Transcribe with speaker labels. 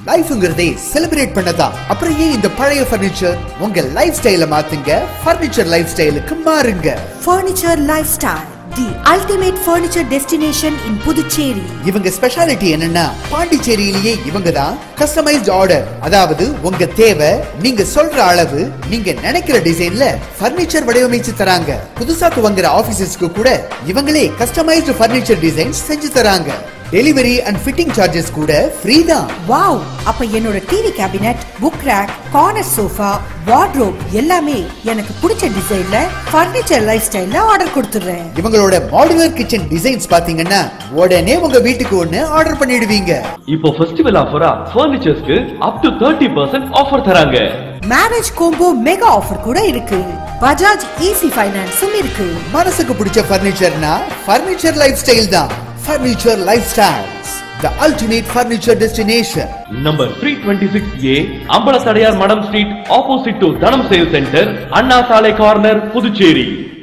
Speaker 1: லைஃப்ங்கிறதே celebrate பண்ணதான் அப்புறம் ஏன் இந்த பழைய ஃபர்னிச்சர் உங்க லைஃப் ஸ்டைல மாத்துங்க ஃபர்னிச்சர் லைஃப் ஸ்டைலுக்கு மாறுங்க
Speaker 2: Furniture Lifestyle, the ultimate furniture destination in Puducherry.
Speaker 1: இவங்க ஸ்பெஷாலிட்டி என்னன்னா பாண்டிச்சேரியிலேயே இவங்க தான் கஸ்டமைஸ்ட் ஆர்டர் அதாவது உங்க தேவை நீங்க சொல்ற அளவு நீங்க நினைக்கிற டிசைன்ல ஃபர்னிச்சர் வடிவமைச்சு தராங்க புதுசா துவங்குற ஆபீசஸ்க்கு கூட இவங்களே கஸ்டமைஸ்டு ஃபர்னிச்சர் டிசைன்ஸ் செஞ்சு தராங்க டெலிவரி அண்ட் ஃபிட்டிங் சார்ஜஸ் கூட ஃப்ரீ தான்
Speaker 2: வாவ் அப்ப என்னோட TV cabinet book rack corner sofa wardrobe எல்லாமே எனக்கு பிடிச்ச டிசைன்ல ஃபர்னிச்சர் லைஃப் ஸ்டைல்ல ஆர்டர் கொடுத்துடுறேன்
Speaker 1: இவங்களோட மாடுலர் கிச்சன் டிசைன்ஸ் பாத்தீங்கன்னா உடனே உங்க வீட்டுக்கு ஒண்ணு ஆர்டர் பண்ணிடுவீங்க
Speaker 3: இப்போ ஃபெஸ்டிவல் ஆஃபரா ஃபர்னிச்சர்ஸ்க்கு up to thirty percent offer தராங்க
Speaker 2: மேரேஜ் கோம்போ மெகா ஆஃபர் கூட இருக்கு பஜாஜ் ஈஸி ஃபைனான்ஸும் இருக்கு
Speaker 1: மனசுக்கு பிடிச்ச ஃபர்னிச்சர்னா ஃபர்னிச்சர் லைஃப் ஸ்டைல் தான் furniture life styles the ultimate furniture destination
Speaker 3: number three twenty six A Ambalathadaiyar Madam street opposite to Dhanam sale centre Anna Salai corner Puducherry